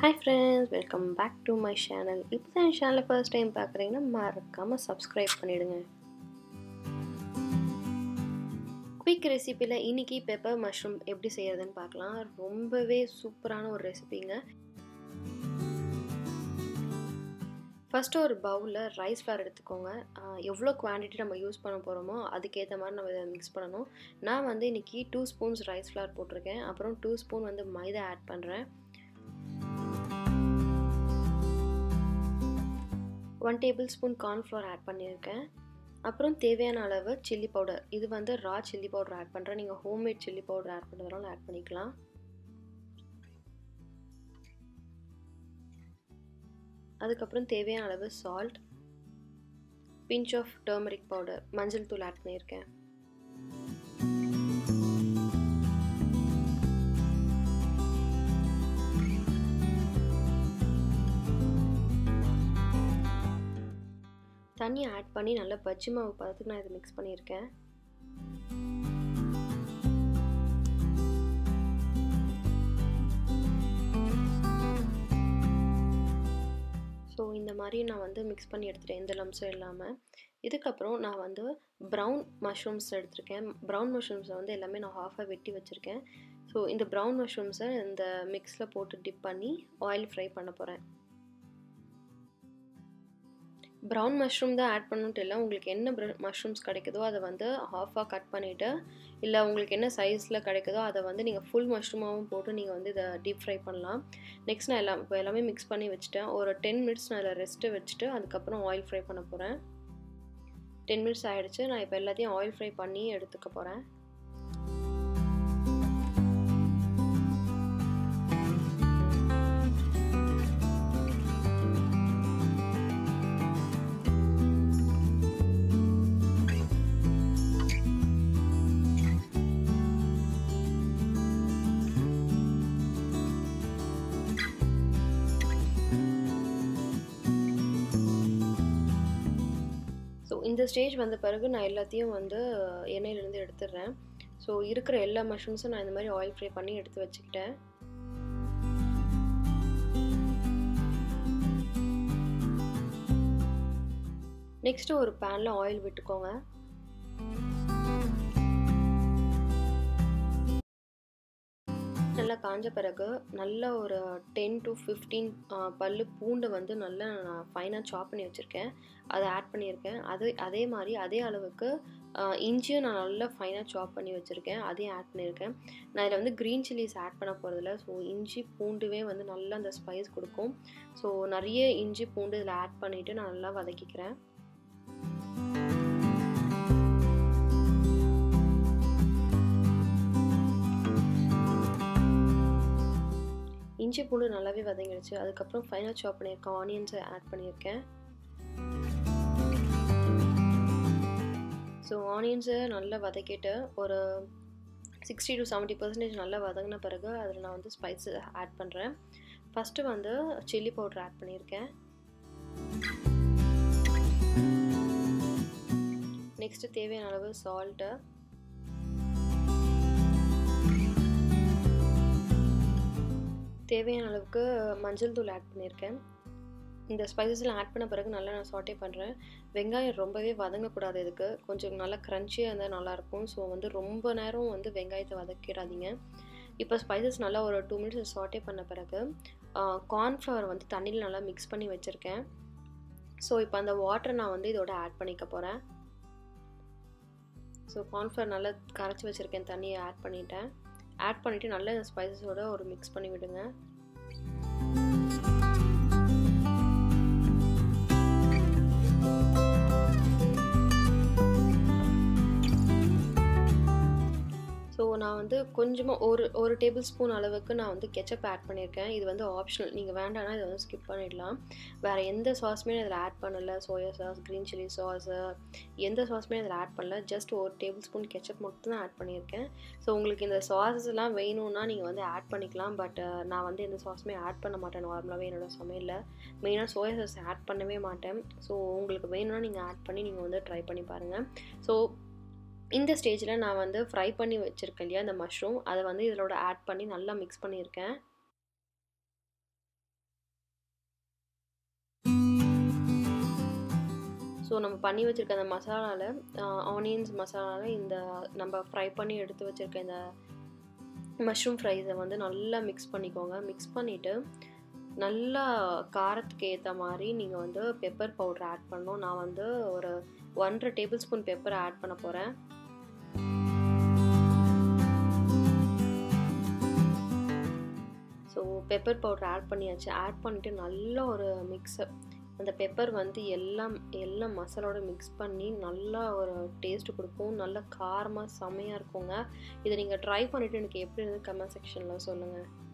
hi friends welcome back to my channel இப்போ தான் என் சேனலை ஃபர்ஸ்ட் டைம் பார்க்குறீங்கன்னா மறக்காமல் சப்ஸ்கிரைப் பண்ணிவிடுங்க குயிக் ரெசிப்பியில் இன்றைக்கி பெப்பர் மஷ்ரூம் எப்படி செய்கிறதுன்னு பார்க்கலாம் ரொம்பவே சூப்பரான ஒரு ரெசிபிங்க ஃபஸ்ட்டு ஒரு பவுலில் ரைஸ் ஃப்ளார் எடுத்துக்கோங்க எவ்வளோ குவான்டிட்டி நம்ம யூஸ் பண்ண போகிறோமோ அதுக்கேற்ற மாதிரி நம்ம இதை மிக்ஸ் பண்ணணும் நான் வந்து இன்றைக்கி டூ ஸ்பூன்ஸ் ரைஸ் ஃப்ளார் போட்டிருக்கேன் அப்புறம் டூ ஸ்பூன் வந்து மைதா ஆட் பண்ணுறேன் one tablespoon cornflour add பண்ணியிருக்கேன் அப்புறம் தேவையான அளவு சில்லி பவுடர் இது வந்து ரா சில்லி பவுடர் ஆட் பண்ணுறேன் நீங்கள் ஹோம்மேட் சில்லி பவுடர் ஆட் பண்ணுறதுனால ஆட் பண்ணிக்கலாம் அதுக்கப்புறம் தேவையான அளவு salt pinch of turmeric powder மஞ்சள் தூள் ஆட் பண்ணியிருக்கேன் தண்ணி ஆட் பண்ணி நல்லா பஜ்ஜி மாவு பதத்துக்கு நான் இதை மிக்ஸ் பண்ணியிருக்கேன் ஸோ இந்த மாதிரி நான் வந்து மிக்ஸ் பண்ணி எடுத்துட்டேன் எந்த லம்ஸும் இல்லாமல் இதுக்கப்புறம் நான் வந்து ப்ரௌன் மஷ்ரூம்ஸ் எடுத்திருக்கேன் ப்ரௌன் மஷ்ரூம்ஸை வந்து எல்லாமே நான் ஹாஃபாக வெட்டி வச்சுருக்கேன் ஸோ இந்த ப்ரௌன் மஷ்ரூம்ஸை இந்த மிக்ஸில் போட்டு டிப் பண்ணி ஆயில் ஃப்ரை பண்ண போகிறேன் ப்ரௌன் மஷ்ரூம் தான் ஆட் பண்ணணுன்ட்டு இல்லை உங்களுக்கு என்ன மஷ்ரூம்ஸ் கிடைக்குதோ அதை வந்து ஹாஃபாக கட் பண்ணிவிட்டு இல்லை உங்களுக்கு என்ன சைஸில் கிடைக்குதோ அதை வந்து நீங்கள் ஃபுல் மஷ்ரூமாகவும் போட்டு நீங்கள் வந்து இதை டீப் ஃப்ரை பண்ணலாம் நெக்ஸ்ட் நான் எல்லாம் இப்போ எல்லாமே மிக்ஸ் பண்ணி வச்சுட்டேன் ஒரு டென் மினிட்ஸ் நான் இதில் ரெஸ்ட்டு வச்சுட்டு அதுக்கப்புறம் ஆயில் ஃப்ரை பண்ண போகிறேன் டென் மினிட்ஸ் ஆகிடுச்சு நான் இப்போ எல்லாத்தையும் ஆயில் ஃப்ரை பண்ணி எடுத்துக்க போகிறேன் ஸோ இந்த ஸ்டேஜ் வந்த பிறகு நான் எல்லாத்தையும் வந்து எண்ணெயிலேருந்து எடுத்துடுறேன் ஸோ இருக்கிற எல்லா மஷ்ரூம்ஸும் நான் இந்த மாதிரி ஆயில் ஃப்ரை பண்ணி எடுத்து வச்சுக்கிட்டேன் நெக்ஸ்ட்டு ஒரு பேனில் ஆயில் விட்டுக்கோங்க நல்லா காஞ்ச பிறகு நல்ல ஒரு டென் டு ஃபிஃப்டீன் பல்லு பூண்டை வந்து நல்லா நான் ஃபைனாக சாப் பண்ணி வச்சுருக்கேன் அதை ஆட் பண்ணியிருக்கேன் அது அதே மாதிரி அதே அளவுக்கு இஞ்சியும் நான் நல்லா ஃபைனாக சாப் பண்ணி வச்சுருக்கேன் அதையும் ஆட் பண்ணியிருக்கேன் நான் இதில் வந்து க்ரீன் சில்லிஸ் ஆட் பண்ண போகிறதில்ல ஸோ இஞ்சி பூண்டுவே வந்து நல்லா அந்த ஸ்பைஸ் கொடுக்கும் ஸோ நிறைய இஞ்சி பூண்டு இதில் ஆட் பண்ணிவிட்டு நான் நல்லா வதக்கிக்கிறேன் இஞ்சி பூண்டு நல்லாவே வதங்கிடுச்சு அதுக்கப்புறம் ஃபைனாக சாப் பண்ணியிருக்கேன் ஆனியன்ஸை ஆட் பண்ணியிருக்கேன் ஸோ ஆனியன்ஸை நல்லா வதக்கிட்டு ஒரு சிக்ஸ்டி டு செவன்ட்டி பர்சன்டேஜ் நல்லா வதங்கின பிறகு அதில் நான் வந்து ஸ்பைஸ் ஆட் பண்ணுறேன் ஃபஸ்ட்டு வந்து சில்லி பவுடர் ஆட் பண்ணியிருக்கேன் நெக்ஸ்ட்டு தேவையான அளவு சால்ட்டு தேவையான அளவுக்கு மஞ்சள் தூள் ஆட் பண்ணியிருக்கேன் இந்த ஸ்பைசஸ்லாம் ஆட் பண்ண பிறகு நல்லா நான் சாட்டே பண்ணுறேன் வெங்காயம் ரொம்பவே வதங்கக்கூடாது இதுக்கு கொஞ்சம் நல்லா க்ரன்ச்சியாக இருந்தால் நல்லாயிருக்கும் ஸோ வந்து ரொம்ப நேரம் வந்து வெங்காயத்தை வதக்கிடாதீங்க இப்போ ஸ்பைசஸ் நல்லா ஒரு டூ மினிட்ஸ் சாட்டே பண்ண பிறகு கார்ன்ஃப்ளவர் வந்து தண்ணியில் நல்லா மிக்ஸ் பண்ணி வச்சுருக்கேன் ஸோ இப்போ அந்த வாட்டரை நான் வந்து இதோட ஆட் பண்ணிக்க போகிறேன் ஸோ கார்ன்ஃப்ளவர் நல்லா கரைச்சி வச்சுருக்கேன் தண்ணியை ஆட் பண்ணிட்டேன் ஆட் பண்ணிவிட்டு நல்லா இந்த ஸ்பைசஸோட ஒரு மிக்ஸ் பண்ணி விடுங்க ஸோ நான் வந்து கொஞ்சமாக ஒரு ஒரு டேபிள் ஸ்பூன் அளவுக்கு நான் வந்து கெச்சப் ஆட் பண்ணியிருக்கேன் இது வந்து ஆப்ஷனல் நீங்கள் வேண்டாம்னா இதை வந்து ஸ்கிப் பண்ணிடலாம் வேறு எந்த சாஸுமே இதில் ஆட் பண்ணலை soya sauce green chilli sauce எந்த சாஸுமே இதில் ஆட் பண்ணல ஜஸ்ட் ஒரு டேபிள் ஸ்பூன் கெச்சப் மட்டும் தான் ஆட் பண்ணியிருக்கேன் ஸோ உங்களுக்கு இந்த சாஸஸ் எல்லாம் வேணும்னா நீங்கள் வந்து ஆட் பண்ணிக்கலாம் பட் நான் வந்து எந்த சாஸுமே ஆட் பண்ண மாட்டேன் நார்மலாகவே என்னோடய சமையலில் மெயினாக சோயா சாஸ் ஆட் பண்ணவே மாட்டேன் ஸோ உங்களுக்கு வேணும்னா நீங்கள் ஆட் பண்ணி நீங்கள் வந்து ட்ரை பண்ணி பாருங்கள் ஸோ இந்த ஸ்டேஜில் நான் வந்து ஃப்ரை பண்ணி வச்சுருக்கேன் இல்லையா அந்த மஷ்ரூம் அதை வந்து இதோட ஆட் பண்ணி நல்லா மிக்ஸ் பண்ணியிருக்கேன் ஸோ நம்ம பண்ணி வச்சுருக்க அந்த மசாலாவில் ஆனியன்ஸ் மசாலாவில் இந்த நம்ம ஃப்ரை பண்ணி எடுத்து வச்சுருக்க இந்த மஷ்ரூம் ஃப்ரைஸை வந்து நல்லா மிக்ஸ் பண்ணிக்கோங்க மிக்ஸ் பண்ணிவிட்டு நல்லா காரத்துக்கு ஏற்ற மாதிரி நீங்கள் வந்து பெப்பர் பவுடர் ஆட் பண்ணணும் நான் வந்து ஒரு ஒன்றரை டேபிள் ஸ்பூன் பெப்பர் ஆட் பண்ண போகிறேன் ஸோ பெப்பர் பவுடர் ஆட் பண்ணியாச்சு ஆட் பண்ணிவிட்டு நல்ல ஒரு மிக்ஸை அந்த பெப்பர் வந்து எல்லாம் எல்லாம் மசாலோட மிக்ஸ் பண்ணி நல்லா ஒரு டேஸ்ட் கொடுக்கும் நல்லா காரமாக செமையாக இருக்குங்க இதை நீங்கள் ட்ரை பண்ணிவிட்டு எனக்கு எப்படி இருந்து கமெண்ட் செக்ஷனில் சொல்லுங்கள்